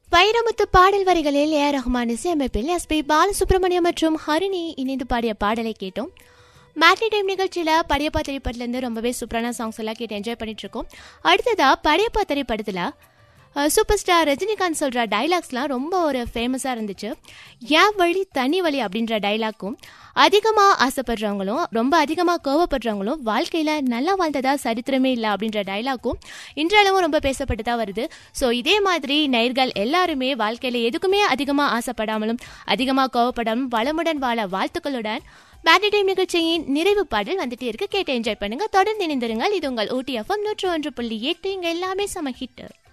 வைரமுத்து பாடல் வரிகளில் ஏ ரஹ்மான் இசையமைப்பில் எஸ் பி பாலசுப்ரமணியம் மற்றும் ஹரிணி இணைந்து பாடிய பாடலை கேட்டோம் மேட்னி டைம் நிகழ்ச்சியில் படையப்பா திரைப்படத்துலேருந்து ரொம்பவே சூப்பரான சாங்ஸ் எல்லாம் கேட்டு என்ஜாய் பண்ணிட்டு இருக்கோம் அடுத்ததா படையப்பா திரைப்படத்தில் சூப்பர் ஸ்டார் ரஜினிகாந்த் சொல்கிற டைலாக்ஸ்லாம் ரொம்ப ஒரு ஃபேமஸாக இருந்துச்சு ஏன் வழி தனி வழி அப்படின்ற டைலாக்கும் அதிகமாக ஆசைப்படுறவங்களும் ரொம்ப அதிகமாக கோவப்படுறவங்களும் வாழ்க்கையில் நல்லா வாழ்ந்ததா சரித்திரமே இல்லை அப்படின்ற டைலாக்கும் இன்றளவும் ரொம்ப பேசப்பட்டு தான் வருது ஸோ இதே மாதிரி நேர்கள் எல்லாருமே வாழ்க்கையில் எதுக்குமே அதிகமாக ஆசைப்படாமலும் அதிகமாக கோவப்படாமலும் வளமுடன் வாழ வாழ்த்துக்களுடன் பேட்டரி டைம் நிகழ்ச்சியின் நிறைவு பாடல் வந்துட்டே இருக்கு கேட்டு என்ஜாய் பண்ணுங்க தொடர்ந்து இணைந்திருங்கள் இது உங்கள் ஓடிஎஃப்எம் நூற்று ஒன்று புள்ளி எட்டு இங்கே எல்லாமே சம ஹிட்டு